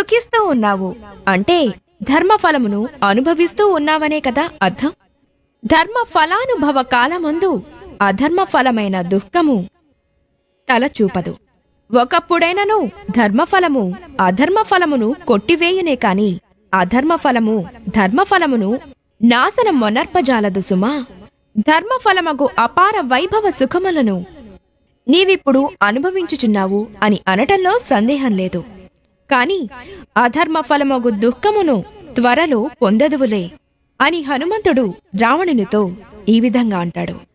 సుఖిస్తూ ఉన్నావు అంటే ధర్మఫలమును అనుభవిస్తూ ఉన్నావనే కదా అర్థం ధర్మ ఫలానుభవ కాలమందు అధర్మ ఫలమైన దుఃఖము తలచూపదు ఒకప్పుడైనను ధర్మఫలము అధర్మఫలమును కొట్టివేయునే కాని అధర్మఫలము ధర్మఫలమును నాశనం మొనర్పజాలదు సుమా ధర్మఫలమగు అపార వైభవ సుఖములను నీవిప్పుడు అనుభవించుచున్నావు అని అనటంలో సందేహం లేదు కాని అధర్మ ఫలమగు దుఃఖమును త్వరలో పొందదువులే అని హనుమంతుడు రావణునితో ఈ విధంగా అంటాడు